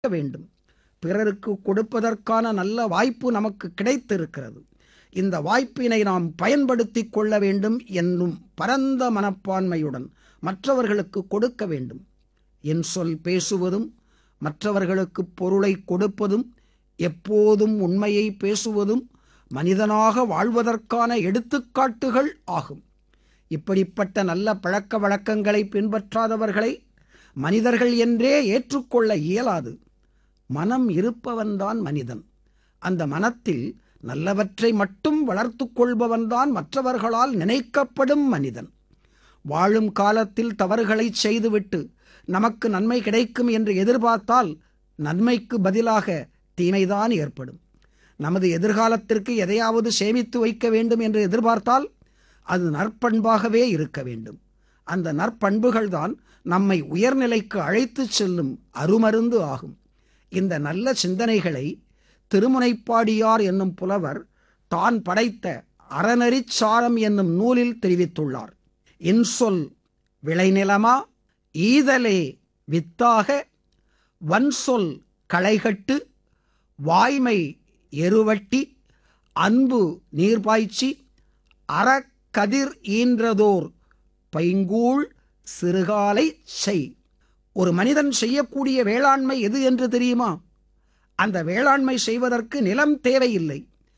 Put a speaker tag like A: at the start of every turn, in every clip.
A: வேண்டும் பிறருக்கு கொடுப்பதற்கான நல்ல வாய்ப்பு நமக்கு கிடைத்திருக்கிறது இந்த வாய்ப்பினை நாம் பயன்படுத்திக் கொள்ள வேண்டும் என்னும் பரந்த மனப்பான்மையுடன் மற்றவர்களுக்கு கொடுக்க வேண்டும் என் சொல் பேசுவதும் மற்றவர்களுக்கு பொருளை கொடுப்பதும் எப்போதும் உண்மையை பேசுவதும் மனிதனாக வாழ்வதற்கான எடுத்துக்காட்டுகள் ஆகும் இப்படிப்பட்ட நல்ல பழக்க வழக்கங்களை பின்பற்றாதவர்களை மனிதர்கள் என்றே ஏற்றுக்கொள்ள இயலாது மனம் இருப்பவன்தான் மனிதன் அந்த மனத்தில் நல்லவற்றை மட்டும் வளர்த்து கொள்பவன்தான் மற்றவர்களால் நினைக்கப்படும் மனிதன் வாழும் காலத்தில் தவறுகளை செய்துவிட்டு நமக்கு நன்மை கிடைக்கும் என்று எதிர்பார்த்தால் நன்மைக்கு பதிலாக தீமைதான் ஏற்படும் நமது எதிர்காலத்திற்கு எதையாவது சேமித்து வைக்க வேண்டும் என்று எதிர்பார்த்தால் அது நற்பண்பாகவே இருக்க வேண்டும் அந்த நற்பண்புகள்தான் நம்மை உயர்நிலைக்கு அழைத்துச் செல்லும் அருமருந்து ஆகும் இந்த நல்ல சிந்தனைகளை திருமுனைப்பாடியார் என்னும் புலவர் தான் படைத்த அறநெறிச் சாரம் என்னும் நூலில் தெரிவித்துள்ளார் இன்சொல் விளைநிலமா ஈதலே வித்தாக வன்சொல் களைகட்டு வாய்மை எருவட்டி அன்பு நீர்பாய்ச்சி அறக்கதிர் ஈன்றதோர் பைங்கூழ் சிறுகாலை செய் ஒரு மனிதன் செய்யக்கூடிய வேளாண்மை எது என்று தெரியுமா அந்த வேளாண்மை செய்வதற்கு நிலம் தேவையில்லை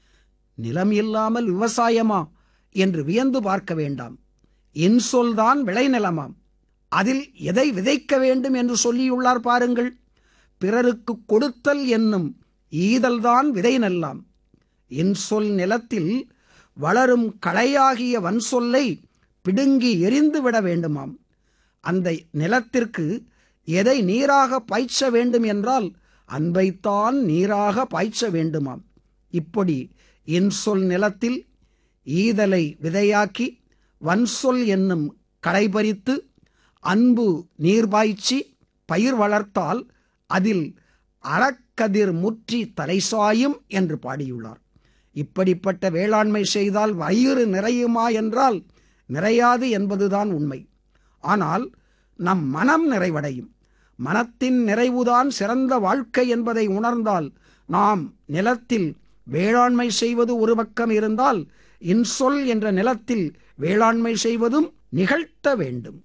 A: நிலம் இல்லாமல் விவசாயமா என்று வியந்து பார்க்க வேண்டாம் இன்சொல்தான் விளைநிலமாம் அதில் எதை விதைக்க வேண்டும் என்று சொல்லியுள்ளார் பாருங்கள் பிறருக்கு கொடுத்தல் என்னும் ஈதல்தான் விதை நல்லாம் இன்சொல் நிலத்தில் வளரும் களையாகிய வன்சொல்லை பிடுங்கி எரிந்து விட வேண்டுமாம் அந்த நிலத்திற்கு எதை நீராக பாய்ச்ச வேண்டும் என்றால் அன்பைத்தான் நீராக பாய்ச்ச வேண்டுமாம் இப்படி இன்சொல் நிலத்தில் ஈதலை விதையாக்கி வன்சொல் என்னும் களைபறித்து அன்பு நீர் பாய்ச்சி பயிர் வளர்த்தால் அதில் அறக்கதிர் முற்றி தலைசாயும் என்று பாடியுள்ளார் இப்படிப்பட்ட வேளாண்மை செய்தால் வயிறு நிறையுமா என்றால் நிறையாது என்பதுதான் உண்மை ஆனால் நம் மனம் நிறைவடையும் மனத்தின் நிறைவுதான் சிறந்த வாழ்க்கை என்பதை உணர்ந்தால் நாம் நிலத்தில் வேளாண்மை செய்வது ஒரு பக்கம் இருந்தால் இன்சொல் என்ற நிலத்தில் வேளாண்மை செய்வதும் நிகழ்த்த வேண்டும்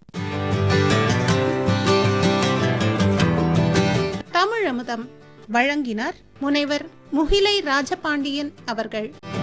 B: தமிழமுதம் வழங்கினார் முனைவர் முகிலை ராஜபாண்டியன் அவர்கள்